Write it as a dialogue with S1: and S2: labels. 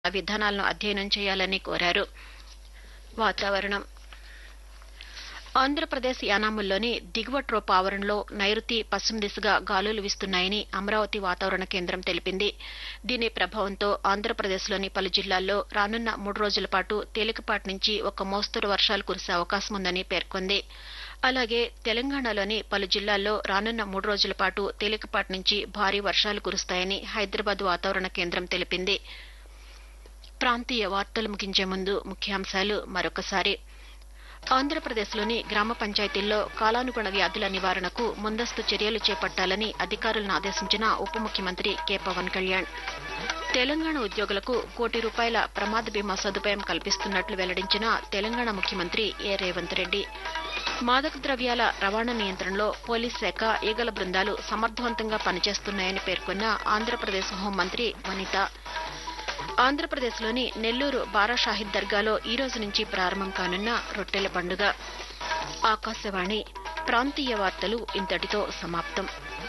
S1: విధానాలను అధ్యయనం చేయాలని కోరారు వాతావరణం ఆంధ్రప్రదేశ్ యానాముల్లోని దిగువ ట్రోప్ ఆవరణలో నైరుతి పశ్చిమ దిశగా గాలులు వీస్తున్నాయని అమరావతి వాతావరణ కేంద్రం తెలిపింది దీని ప్రభావంతో ఆంధ్రప్రదేశ్లోని పలు జిల్లాల్లో రానున్న మూడు రోజుల పాటు తేలికపాటి నుంచి ఒక మోస్తరు వర్షాలు కురిసే అవకాశం ఉందని పేర్కొంది అలాగే తెలంగాణలోని పలు జిల్లాల్లో రానున్న మూడు రోజుల పాటు తేలికపాటి నుంచి భారీ వర్షాలు కురుస్తాయని హైదరాబాద్ వాతావరణ కేంద్రం తెలిపింది ప్రాంతీయ వార్తలు ముగించే ముందు ముఖ్యాంశాలు మరొకసారి ఆంధ్రప్రదేశ్లోని గ్రామ పంచాయతీల్లో కాలానుగుణ వ్యాధుల నివారణకు ముందస్తు చర్యలు చేపట్టాలని అధికారులను ఆదేశించిన ఉప ముఖ్యమంత్రి కె పవన్ కళ్యాణ్ తెలంగాణ ఉద్యోగులకు కోటి రూపాయల ప్రమాద బీమా సదుపాయం కల్పిస్తున్నట్లు వెల్లడించిన తెలంగాణ ముఖ్యమంత్రి ఏ రేవంత్ రెడ్డి మాదక ద్రవ్యాల రవాణా నియంత్రణలో పోలీస్ శాఖ ఈగల బృందాలు సమర్థవంతంగా పనిచేస్తున్నాయని పేర్కొన్న ఆంధ్రప్రదేశ్ హోంమంత్రి వనిత ఆంధ్రప్రదేశ్లోని నెల్లూరు బారా షాహిద్ దర్గాలో ఈ రోజు నుంచి ప్రారంభం కానున్న రొట్టెల పండుగ ఆకాశవాణి ప్రాంతీయ వార్తలు ఇంతటితో సమాప్తం